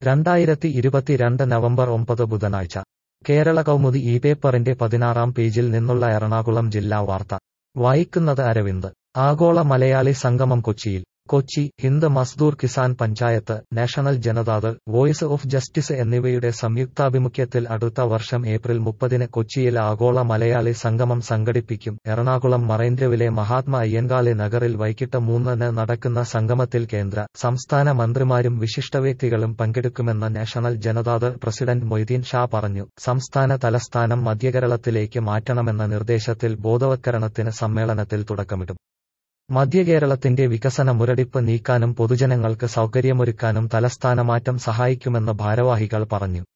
രണ്ടായിരത്തി ഇരുപത്തിരണ്ട് നവംബർ ഒമ്പത് ബുധനാഴ്ച കേരള കൗമുദി ഈ പേപ്പറിന്റെ പതിനാറാം പേജിൽ നിന്നുള്ള എറണാകുളം ജില്ലാ വാർത്ത വായിക്കുന്നത് അരവിന്ദ് ആഗോള മലയാളി സംഗമം കൊച്ചിയിൽ Kochi Hind Mazdoor Kisan Panchayat national Janata Dal voice of justice എന്നിവയുടെ സംയുക്താഭിമുഖ്യത്തിൽ അടുത്ത വർഷം ഏപ്രിൽ മുപ്പതിന് കൊച്ചിയിൽ ആഗോള മലയാളി സംഗമം സംഘടിപ്പിക്കും എറണാകുളം മറൈൻഡ്രവിലെ മഹാത്മാ അയ്യങ്കാളി നഗറിൽ വൈകിട്ട് മൂന്നിന് നടക്കുന്ന സംഗമത്തിൽ കേന്ദ്ര സംസ്ഥാന മന്ത്രിമാരും വിശിഷ്ടവ്യക്തികളും പങ്കെടുക്കുമെന്ന് നാഷണൽ ജനതാദൾ പ്രസിഡന്റ് മൊയ്തീൻ ഷാ പറഞ്ഞു സംസ്ഥാന തലസ്ഥാനം മധ്യകേരളത്തിലേക്ക് മാറ്റണമെന്ന നിർദ്ദേശത്തിൽ ബോധവത്കരണത്തിന് സമ്മേളനത്തിൽ തുടക്കമിടും മധ്യകേരളത്തിന്റെ വികസന മുരടിപ്പ് നീക്കാനും പൊതുജനങ്ങൾക്ക് സൗകര്യമൊരുക്കാനും തലസ്ഥാനമാറ്റം സഹായിക്കുമെന്ന് ഭാരവാഹികൾ പറഞ്ഞു